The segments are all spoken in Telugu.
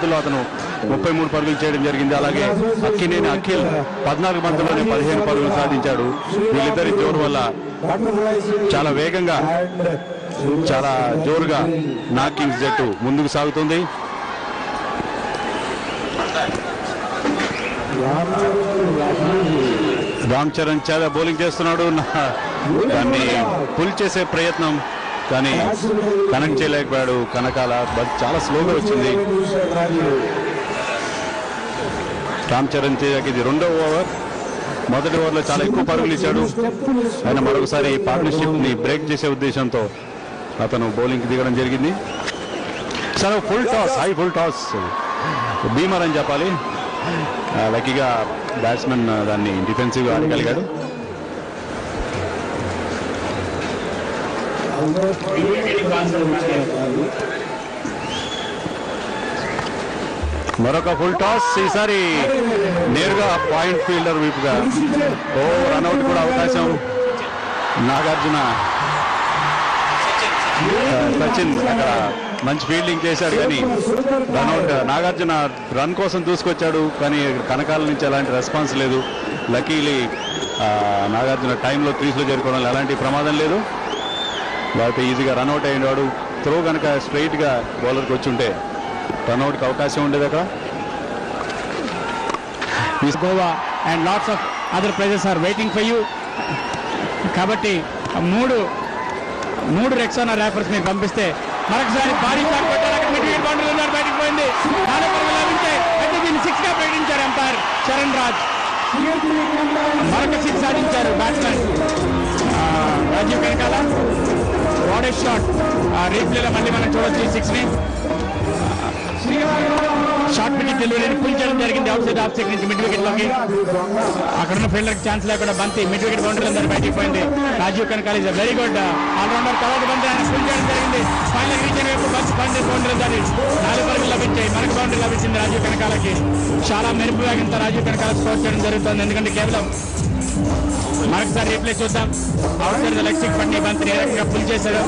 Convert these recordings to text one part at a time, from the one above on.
బంతుల్లో అతను ముప్పై మూడు పరుగులు చేయడం జరిగింది అలాగే అక్కినేని అఖిల్ పద్నాలుగు బంతుల్లోనే పదిహేను పరుగులు సాధించాడు వీళ్ళిద్దరి జోరు వల్ల చాలా వేగంగా చాలా జోరుగా నాకింగ్స్ జట్టు ముందుకు సాగుతుంది రామ్ చరణ్ చాలా బౌలింగ్ చేస్తున్నాడు నా- దాన్ని పుల్ చేసే ప్రయత్నం కానీ కనెక్ట్ చేయలేకపోయాడు కనకాల బట్ చాలా స్లోగా వచ్చింది రామ్ చరణ్ తేజకి ఇది రెండో ఓవర్ మొదటి ఓవర్లో చాలా ఎక్కువ పరుగులు ఇచ్చాడు ఆయన మరొకసారి పార్ట్నర్షిప్ ని బ్రేక్ చేసే ఉద్దేశంతో అతను బౌలింగ్ దిగడం జరిగింది చాలా full toss high full toss beamer అని చెప్పాలి ఆ, లక్కీగా బ్యాట్స్మెన్ దాన్ని డిఫెన్సివ్గా ఆడగలిగాడు మరొక ఫుల్ టాస్ ఈసారి నేరుగా పాయింట్ ఫీల్డర్ వైపుగా ఓ రన్అట్ కూడా అవకాశం నాగార్జున ఆ, సచిన్ అక్కడ మంచి ఫీల్డింగ్ చేశాడు కానీ రన్అట్ నాగార్జున రన్ కోసం దూసుకొచ్చాడు కానీ కనకాల నుంచి ఎలాంటి రెస్పాన్స్ లేదు లక్కీలీ నాగార్జున టైంలో క్రీజ్లో చేరుకోవడంలో ఎలాంటి ప్రమాదం లేదు లేకపోతే ఈజీగా రన్అట్ అయినాడు త్రో కనుక స్ట్రైట్గా బౌలర్కి వచ్చి ఉంటే రన్అట్కి అవకాశం ఉండేది అక్కడ Goa and lots of other prizes are waiting for you కాబట్టి ఆ మూడు మూడు రెక్సానా ర్యాపర్స్ మీరు పంపిస్తే మరొకసారి భారీ షాట్ కొట్టారు అక్కడ మిడ్ వికెట్ బౌండరీ ఉన్నారు బయటకు పోయింది నాలుగు పరుగులు లభించాయి అయితే దీన్ని సిక్స్ గా ప్రకటించారు ఎంపైర్ చరణ్ రాజ్ మరొక సిక్స్ సాధించారు బ్యాట్స్మెన్ రాజీవ్ కనకాల వాడే షాట్ రీప్లేలో మళ్ళీ మనం చూడొచ్చు సిక్స్ ని షార్ట్ మిడ్ డెలివరీని పుల్ చేయడం జరిగింది అవుట్ సైడ్ ఆఫ్ సైడ్ నుంచి మిడ్ వికెట్ లోకి అక్కడ ఉన్న ఫీల్డర్ ఛాన్స్ లేకుండా బంతి మిడ్ వికెట్ బౌండరీ అందరూ బయటికి పోయింది Rajiv Kanakala is very good allrounder తర్వాత బంతి ఆయన పుల్ చేయడం జరిగింది ఫైనల్ రీచ్ వైపు బంతి బంతి బౌండరీ దాని నాలుగు పరుగులు లభించాయి మనకు బౌండరీ లభించింది రాజీవ్ కనకాలకి చాలా మెరుపు వేగంతో రాజీవ్ కనకాల స్కోర్ చేయడం జరుగుతుంది ఎందుకంటే కేవలం మరొకసారి రీప్లే చూద్దాం అవుట్ సైడ్ లెగ్ స్టిక్ పట్టి బంతిని ఏ రకంగా పుల్ చేశాడు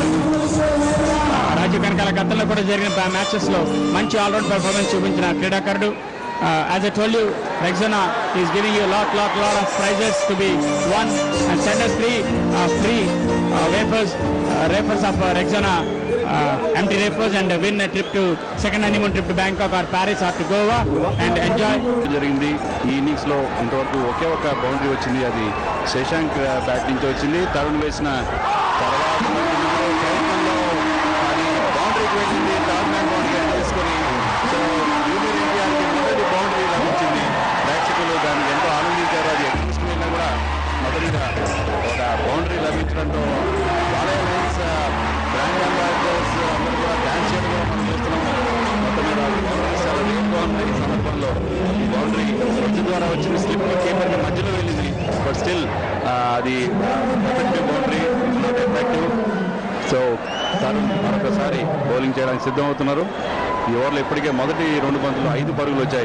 రాజీవ్ కనకాల గతంలో కూడా జరిగిన మ్యాచెస్ లో మంచి ఆల్రౌండ్ పెర్ఫార్మెన్స్ చూపించిన క్రీడాకారుడు as a told you Rexona is giving you lot lot lot of prizes to be won and senders free free wafers wafers of Rexona empty wafers and win trip to second honeymoon trip to Bangkok or Paris or to Goa and enjoy జరిగింది ఈ ఇన్నింగ్స్ లో ఇంతవరకు ఒకే ఒక బౌండరీ వచ్చింది అది శశాంక్ బ్యాట్ నుంచి వచ్చింది తరుణ్ వేసిన తర్వాత ప్రయత్నంలో అది బౌండరీకి వెళ్ళింది థర్డ్ మ్యాన్ బౌండరీ తీసుకొని సో జూనియర్ ఎన్టీఆర్కి మొదటి బౌండరీ లభించింది ప్రేక్షకులు దాన్ని ఎంతో ఆనందించారు అది ఎక్కడ తీసుకుని కూడా మొదటిగా ఒక బౌండరీ లభించడంతో బాలయ్య లైన్స్ బ్రాండ్ అంబాసిడర్స్ అందరూ కూడా డాన్స్ చేయడం కూడా మనం చూస్తున్నాం మొత్తం మీద boundaries చాలా ఎక్కువ ఉన్నాయి ఈ సందర్భంలో ఈ బౌండరీ స్విచ్ ద్వారా వచ్చిన స్లిప్ కీపర్కి మధ్యలో వెళ్ళింది బట్ స్టిల్ అది effective boundary not effective so Tarun మరొకసారి బౌలింగ్ చేయడానికి సిద్ధమవుతున్నారు ఈ ఓవర్లో ఇప్పటికే మొదటి రెండు బంతులు ఐదు పరుగులు వచ్చాయి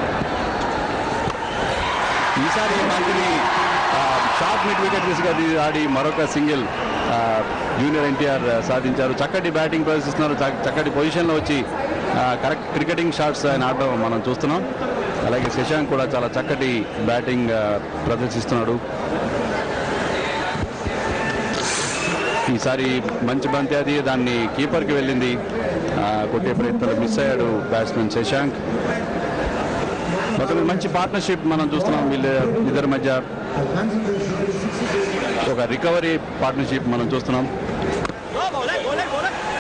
ఈసారి ఈ బంతిని షార్ట్ మిడ్ వికెట్ దిశగా తీ- ఆడి మరొక సింగిల్ జూనియర్ ఎన్టీఆర్ సాధించారు చక్కటి బ్యాటింగ్ ప్రదర్శిస్తున్నారు చ- చక్కటి పొజిషన్లో వచ్చి కరెక్ట్ క్రికెటింగ్ షాట్స్ ఆయన ఆడడం మనం చూస్తున్నాం అలాగే శశాంక్ కూడా చాలా చక్కటి బ్యాటింగ్ ఆ, ప్రదర్శిస్తున్నాడు ఈసారి మంచి బంతి అది దాన్ని కీపర్కి వెళ్ళింది ఆ, కొట్టే ప్రయత్నంలో మిస్ అయ్యాడు బ్యాట్స్మెన్ శశాంక్ మొత్తం మీద మంచి పార్ట్నర్షిప్ మనం చూస్తున్నాం వీళ్ళ ఇద్దరి మధ్య ఒక రికవరీ పార్ట్నర్షిప్ మనం చూస్తున్నాం